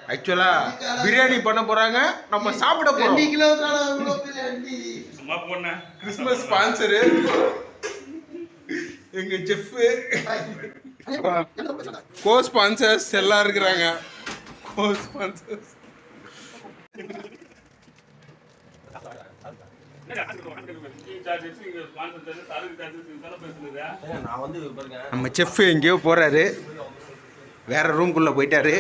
ஆக்சுவலா பிரியாணி பண்ண போறாங்க நம்ம சாப்பிட ரெண்டு போறோம் கிலோ இவ்வளோ பெரிய அண்டி சும்மா போன கிறிஸ்மஸ் ஸ்பான்சரு எங்க செஃப் கோ ஸ்பான்சர்ஸ் எல்லாம் இருக்கிறாங்க கோ ஸ்பான்சர்ஸ் நான் வந்து பாருங்க நம்ம செஃப் எங்கேயோ போறாரு வேற ரூம்குள்ள போயிட்டாரு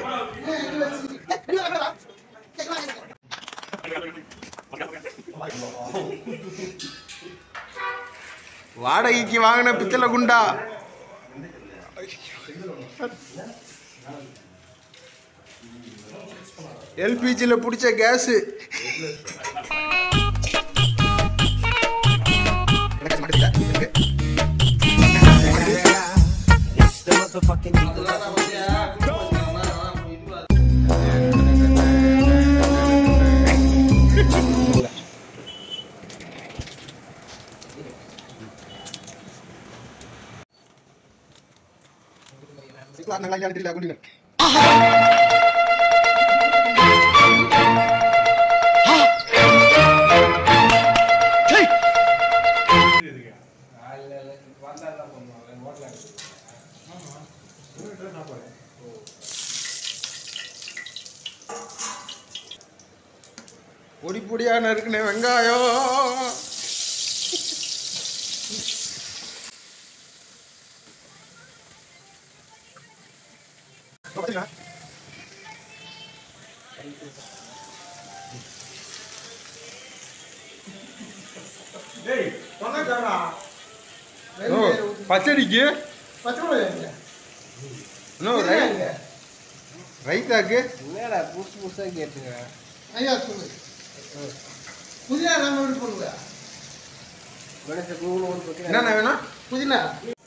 வாடகைக்கு வாங்கின பித்தளை குண்டா எல்பிஜியில் பிடிச்ச கேஸு பொடி பொடியா நறுக்குன வெங்காயம் ஓ, பச்சடிக்கு பச்சை மிளகாய் நோ ரைட் ரைத்தாக்கு என்னடா புதுசு புதுசா கேட்டுங்க ஐயா சொல்லு புதினா நம்ம எப்படி பண்ணுவா கணேச கூகுள் ஒன்று பத்தி என்னண்ணா வேணும் புதினா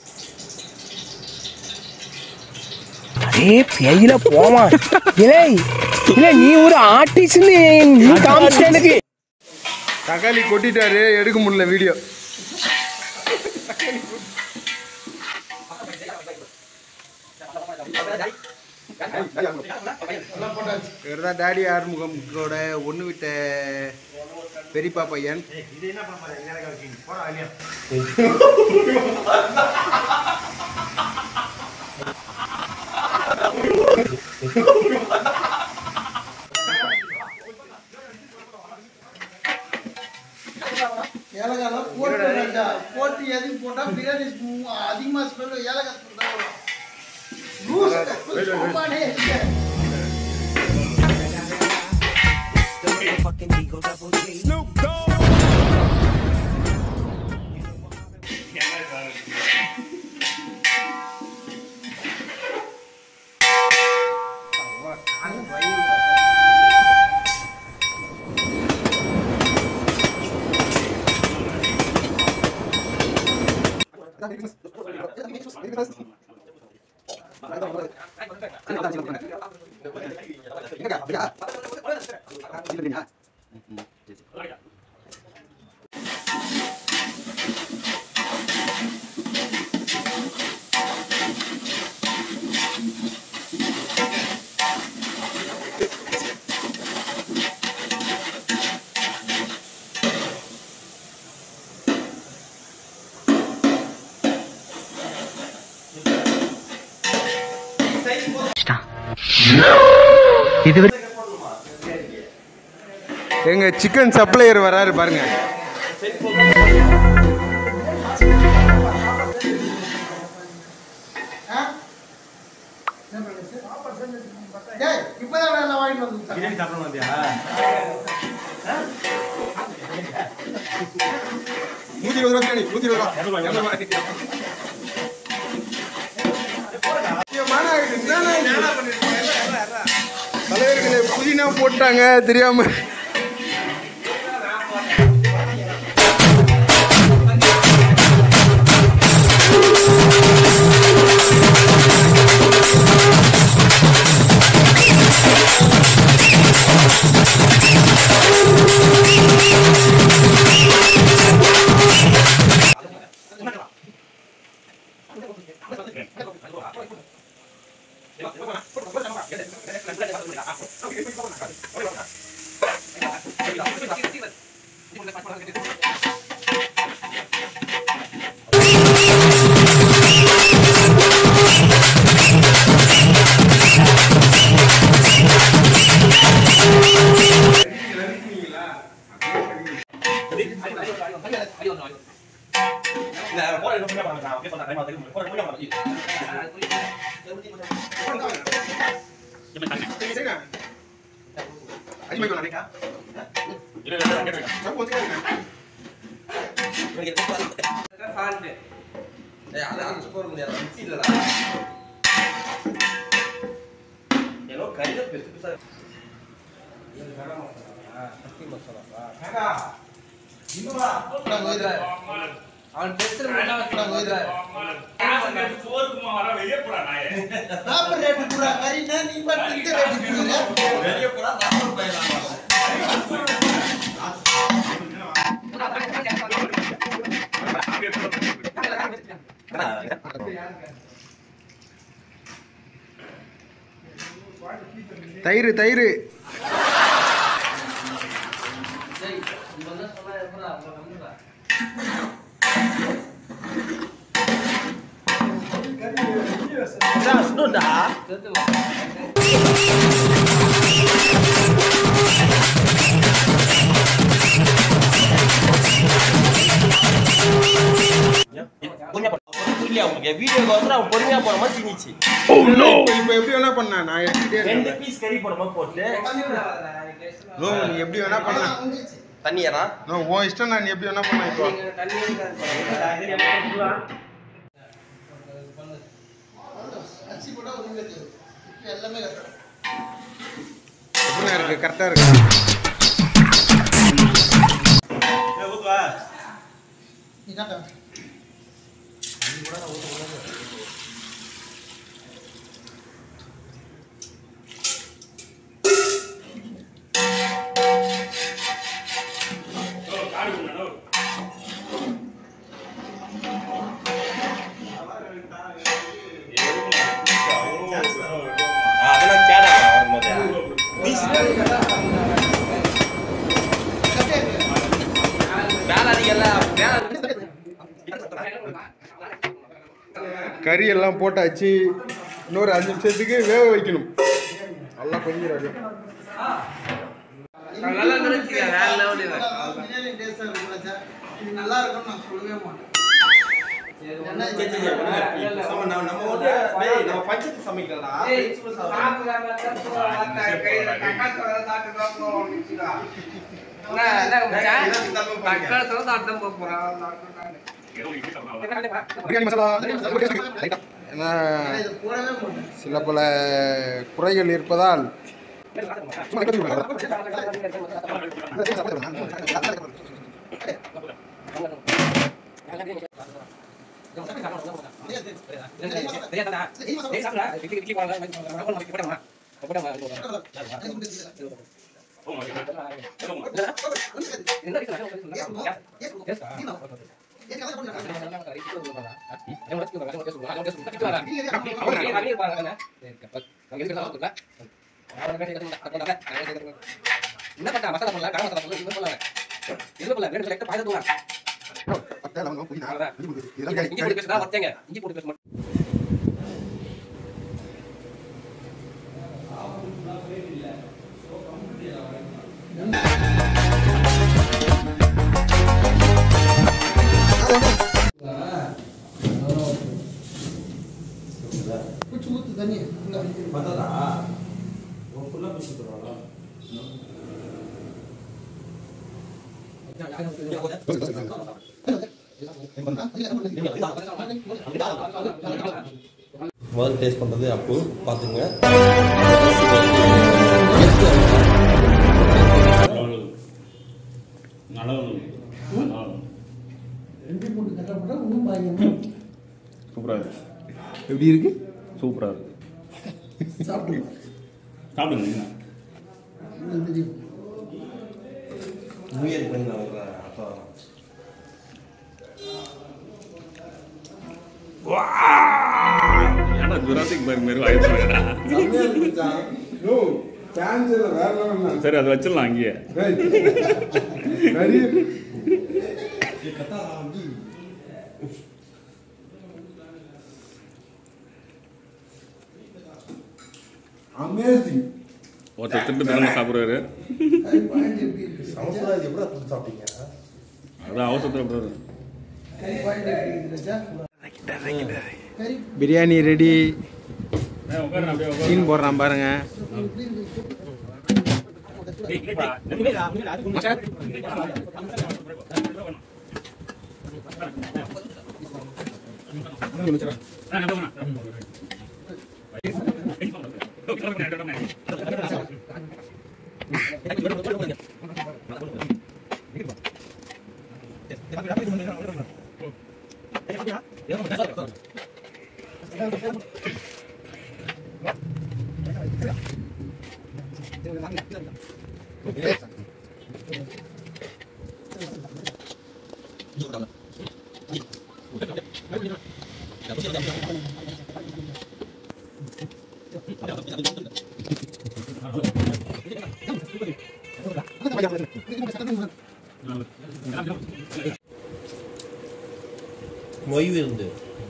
அரே பெயில போமா இல்லை இல்ல நீ ஒரு ஆர்டிஸ்ட்னு நீ காமிச்சிட்ட எனக்கு தக்காளி கொட்டிட்டாரு எடுக்க முடியல வீடியோ இவர் தான் டாடி ஆறுமுகமோட ஒன்று விட்ட பெரியப்பா பையன் ஏலக்காய் போட்டு வேண்டாம் போட்டு எதுக்கு போட்டா பிரியாணி ஸ்மூ- அதிகமா ஸ்மெல் ஏலக்காய் ஸ்மெல் தான் வரும் லூசு, சும்மானே இருக்க. எங்க சிக்கன் சப்ளையர் வராரு பாருங்க ஆ? என்ன பண்ணுச்சு? டேய், இப்பதான் நான் வாங்கிட்டு வந்து கொடுத்தேன். பிரியாணி சாப்பிட வந்தியா நூத்தி இருபது ரூபா பிரியாணி நூத்தி இருபது ரூபா இரநூறு ரூபாய். ஐயோ, மானா ஆயிடுச்சு. என்னண்ணா இது? தலைவர்களே புதினா போட்டாங்க தெரியாம ஏதோ கையில பெருசு பெருசா அவன் நாற்பது ரேட்டு கூட கறினா நீ பாட்டு இந்த ரேட்டு கொடுக்குற வெளியே போனா நாற்பது ரூபாய் தயிர் தயிர் புரியல உங்களுக்கு வீடியோக்கு வந்து அவன் பொறுமையா போன மாதிரி திணிச்சு இப்போ எப்படி வேணா பண்ண நான் எடுத்துட்டே ரெண்டு இருக்கேன் பீஸ் கறி போன மாதிரி போட்டு நோ நீ எப்படி வேணா பண்ண தண்ணியரா நோ உன் இஷ்டம் நான் நீ எப்படி வேணா பண்ண இப்போ அரிசி போட்டா ஒரு கிலோ தேவை. எல்லாமே கரெக்டா எப்படிண்ணா இருக்கு கரெக்டா இருக்கு நீ காட்ட அதெல்லாம் கேடாங்க வரும்போது பீஸ் கட்டே இருக்கு வேலை அதிகம்ல வேலை கறி எல்லாம் போட்டாச்சு இன்னொரு அஞ்சு நிமிஷத்துக்கு வேக வைக்கணும் நல்லா கொஞ்சிடாது நல்லா நினைச்சிக்க வேற லெவல் பிரியாணி டேஸ்டா இருக்கும் ராஜா. இது நல்லா இருக்கும்னு நான் சொல்லவே மாட்டேன் என்ன சரி, சரி, விடுங்க. நம்ம நம்ம- நம்ம வந்து டேய், நம்ம பஞ்சத்து சமைக்கலடா ஃப்ரெண்ட்ஸுல சாப்பிடுறோம். பிரியாணி மசாலா லைட்டா ஏன்னா நான் இதை போடவே மாட்டேன் சில பல குறைகள் இருப்பதால் என்ன பண்ண மசாலா பண்ணல கரம் மசாலா பண்ணல இது பண்ணல இது பண்ணல ரெண்டு லைட்டா பாயத தூங்க இஞ்சி போட்டு பேசுனா வத்தேங்க இஞ்சி போட்டு பேச மாட்டேன் குச்சி ஊத்து தண்ணி உள்ள. முதல்ல டேஸ்ட் பண்றது அப்போ பாத்துங்க ரெண்டு போட்டு கட்டப்பட்டா இன்னும் பாய்க்கணும் சூப்பராக இருக்கு எப்படி இருக்கு சூப்பராக இருக்கு சாப்பிட்டு சாப்பிடுங்க நீங்க. இன்னும் தெரியும் நியூ இயர் பண்ணி நான் வர்றேன் அப்போ ஏன்டா ஜுராசிக் பார்க் மாதிரி வாய்ப்பு வேற level சரி அதை வச்சிடலாம் அங்கேயே தான். கறி அமேசிங் ஒருத்தர் திருட்டு திறந்து சாப்பிடுவாரு கறி பாயிண்ட் எப்படி இருக்கு ராஜா? இது எப்படி சாப்பிட்டீங்க அதான் அவசரத்தில் கறி பாயிண்ட் எப்படி இருக்கு ராஜா? கறி பிரியாணி ரெடி உட்காரு அப்படியே உட்காரு சீன் போடுறான் பாருங்க மொய் விருந்து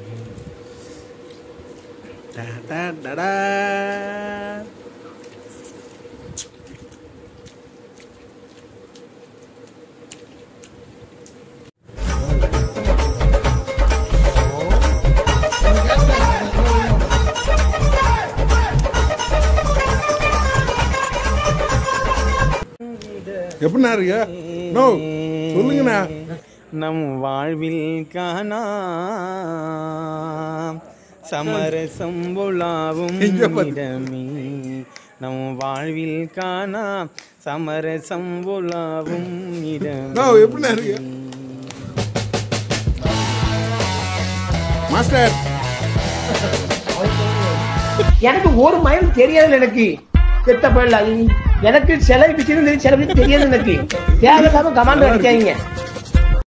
எப்படிண்ணா இருக்கு நோ சொல்லுங்கண்ணா நம் வாழ்வில் காணா சமரசம் உலாவும் இங்க பாரு. இடமே நம் வாழ்வில் காணா சமரசம் உலாவும் இடமே நோ எப்படிண்ணா இருக்கு மாஸ்டர் எனக்கு ஒரு மயம் தெரியாது எனக்கு செத்த பயில எனக்கு சில விஷயம் தெரியும் சில விஷயம் தெரியாது எனக்கு தேவையில்லாம கமாண்ட் அடிக்காதீங்க